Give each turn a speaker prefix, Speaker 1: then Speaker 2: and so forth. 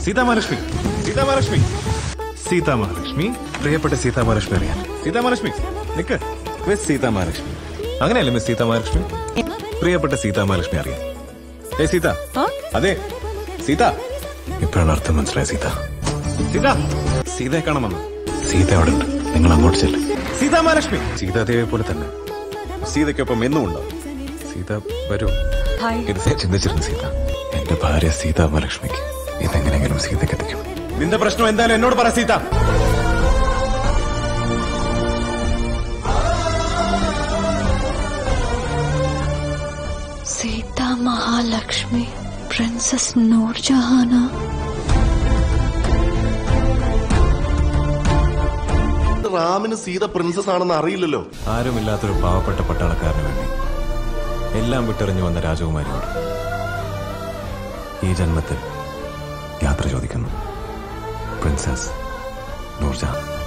Speaker 1: സീതാമഹാലക്ഷ്മി സീതാമഹാലക്ഷ്മി സീതാമഹാലക്ഷ്മി പ്രിയപ്പെട്ട സീതാമഹാലക്ഷ്മി അറിയാൻ സീതാമഹാലക്ഷ്മി നിക്ക് മിസ് സീതാമഹാലക്ഷ്മി അങ്ങനെയല്ലേ മിസ് സീതാമഹാലക്ഷ്മി പ്രിയപ്പെട്ട സീതാമഹാലക്ഷ്മി അറിയാൻ ഏ സീത അതെ സീത ഇപ്പോഴാണ് അർത്ഥം മനസ്സിലായ സീത സീത സീതയെ കാണാൻ വന്നു സീത അവിടെ ഉണ്ട് നിങ്ങൾ അങ്ങോട്ട് ചെല്ല് സീതാമഹാലക്ഷ്മി സീതാദേവിയെ പോലെ തന്നെ സീതയ്ക്കൊപ്പം എന്നും ഉണ്ടാവും സീത വരൂ ഇത് ഞാൻ ചിന്തിച്ചിരുന്നു സീത എന്റെ ഭാര്യ സീതാമഹാലക്ഷ്മിക്ക് ഇതെങ്ങനെയെങ്കിലും സീതയ്ക്ക് എത്തിക്കും നിന്റെ പ്രശ്നം എന്തായാലും എന്നോട് പറ സീത
Speaker 2: സീത മഹാലക്ഷ്മി പ്രിൻസസ് നൂർജഹാന
Speaker 3: റാമിന് സീത പ്രിൻസസ് ആണെന്ന് അറിയില്ലല്ലോ
Speaker 1: ആരുമില്ലാത്തൊരു പാവപ്പെട്ട പട്ടാളക്കാരന് വേണ്ടി എല്ലാം വിട്ടെറിഞ്ഞു വന്ന രാജകുമാരിയോട് ഈ ജന്മത്തിൽ യാത്ര ചോദിക്കുന്നു പ്രിൻസസ് നൂർജഹാൻ